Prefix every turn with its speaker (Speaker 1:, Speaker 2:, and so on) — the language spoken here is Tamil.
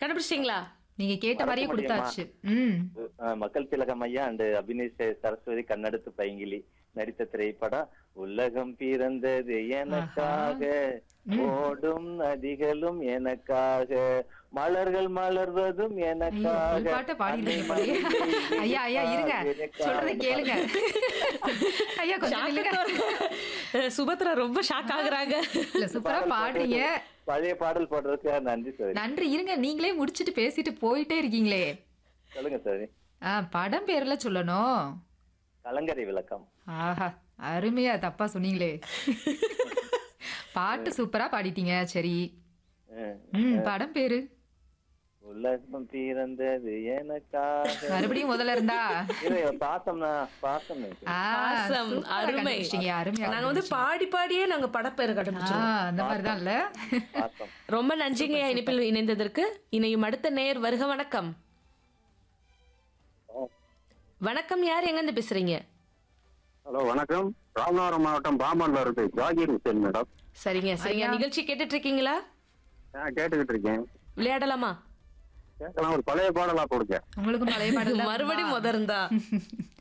Speaker 1: கண்டுபிடிச்சிட்டீங்களா
Speaker 2: நீங்க கேட்ட மாதிரியே
Speaker 3: மறக்க முடியுமா?
Speaker 2: கொடுத்தாச்சு ம்
Speaker 3: அஹ் மக்கள் திலகம் ஐயா அண்ட் அபினேஷ் சரஸ்வதி கண்ணெடுத்து பைங்கிலி நடித்த திரைப்படம் உலகம் பிறந்தது எனக்காக ஓடும் நதிகளும் எனக்காக மலர்கள் மலர்வதும்
Speaker 2: ஐயோ
Speaker 3: எனக்காக
Speaker 2: full பாட்டை பாடிடுறீங்க போலயே. ஐயா ஐயா இருங்க சொல்றதை கேளுங்க ஐயா கொஞ்சம் நில்லுங்க
Speaker 1: அஹ் சுபத்ரா ரொம்ப ஷாக் ஆகுறாங்க
Speaker 2: இல்ல சூப்பரா பாடுறீங்க
Speaker 3: பழைய பாடல் பாடுறதுக்கு நன்றி சார்
Speaker 2: நன்றி இருங்க நீங்களே முடிச்சிட்டு பேசிட்டு போயிட்டே இருக்கீங்களே
Speaker 3: சொல்லுங்க சார்
Speaker 2: ஆ படம் பேர்ல சொல்லணும்
Speaker 3: கலங்கரை விளக்கம்
Speaker 2: ஆஹா அருமையா தப்பா சொன்னீங்களே பாட்டு சூப்பரா பாடிட்டீங்க சரி
Speaker 3: அஹ்
Speaker 2: ம் படம் பேரு
Speaker 3: உலகம் பிறந்தது எனக்காக
Speaker 2: மறுபடியும் முதல்ல இருந்தா
Speaker 3: இது பாசம்னா பாசம்
Speaker 2: ஆ,
Speaker 1: பாசம்
Speaker 2: சூப்பரா
Speaker 1: அருமை
Speaker 2: கண்டுபிடிச்சிட்டீங்க, அருமையா
Speaker 1: நாங்க வந்து பாடி பாடியே நாங்க படப்பேர்
Speaker 2: ஆ,
Speaker 1: கண்டுபிடிச்சோம்
Speaker 2: அந்த மாதிரிதான் இல்ல
Speaker 3: பாசம்
Speaker 1: ரொம்ப நன்றிங்க இணைப்பில் இணைந்ததற்கு இணையும் அடுத்த நேர் வருக வணக்கம் வணக்கம் யார் எங்க இருந்து பேசுறீங்க
Speaker 4: ஹலோ வணக்கம் ராமநாதபுரம் மாவட்டம் பாம்பன்ல இருக்கு ஜாகிர் ஹுசேன் மேடம்
Speaker 1: சரிங்க சரிங்க
Speaker 2: ஐயா.
Speaker 1: நிகழ்ச்சி கேட்டுட்டு இருக்கீங்களா
Speaker 4: நான் கேட்டுக்கிட்டு இருக்கேன்
Speaker 1: விளையாடலாமா
Speaker 4: கேட்கலாம் ஒரு பழைய பாடலா கொடுங்க
Speaker 2: உங்களுக்கும் பழைய பாடல் தான்
Speaker 1: மறுபடியும்
Speaker 2: வருமா?
Speaker 1: முதர்ந்தா